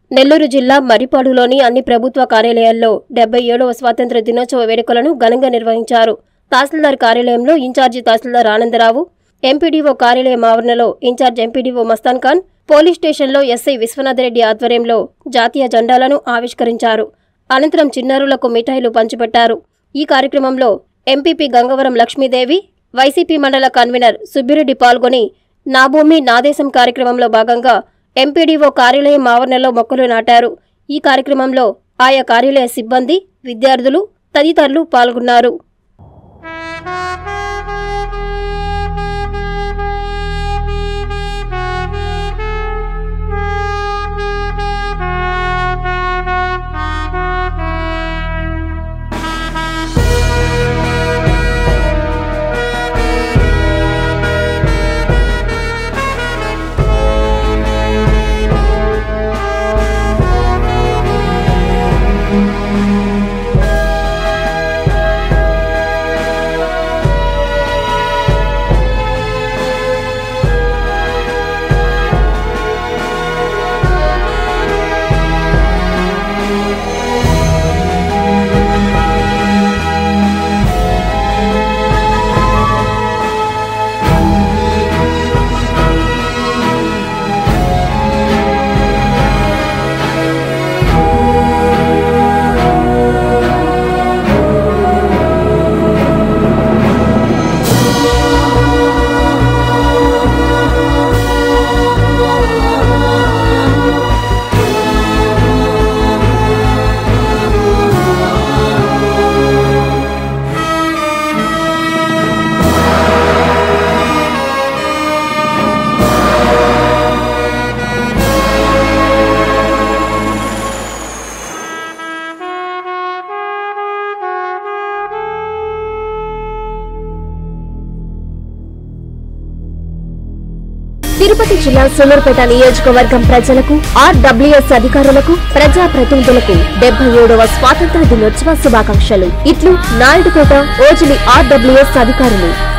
నెల్లూరు జిల్లా మరిపాడులోని అన్ని ప్రభుత్వ కార్యాలయాల్లో డెబ్బై ఏడవ స్వాతంత్ర దినోత్సవ వేడుకలను ఘనంగా నిర్వహించారు తహసీల్దార్ కార్యాలయంలో ఇన్ఛార్జి తహసీల్దార్ ఆనందరావు ఎంపీడీఓ కార్యాలయం ఆవరణలో incharge MPDO Mastan Khan police స్టేషన్లో ఎస్ఐ విశ్వనాథరెడ్డి ఆధ్వర్యంలో జాతీయ జెండాలను ఆవిష్కరించారు అనంతరం చిన్నారులకు మిఠాయిలు పంచిపెట్టారు ఈ కార్యక్రమంలో ఎంపీపీ గంగవరం లక్ష్మీదేవి వైసీపీ మండల కన్వీనర్ సుబ్బిరెడ్డి పాల్గొని నా భూమి నా దేశం కార్యక్రమంలో భాగంగా ఎంపీడీఓ కార్యాలయం ఆవరణలో మొక్కలు నాటారు ఈ కార్యక్రమంలో ఆయా కార్యాలయ సిబ్బంది విద్యార్థులు తదితరులు పాల్గొన్నారు తిరుపతి జిల్లా సూలూరుపేట నియోజకవర్గం ప్రజలకు ఆర్డబ్ల్యూఎస్ అధికారులకు ప్రజా ప్రతినిధులకు డెబ్బై ఏడవ స్వాతంత్ర దినోత్సవ శుభాకాంక్షలు ఇట్లు నాయుడుపేట ఓజిలి ఆర్డబ్ల్యూఎస్ అధికారులు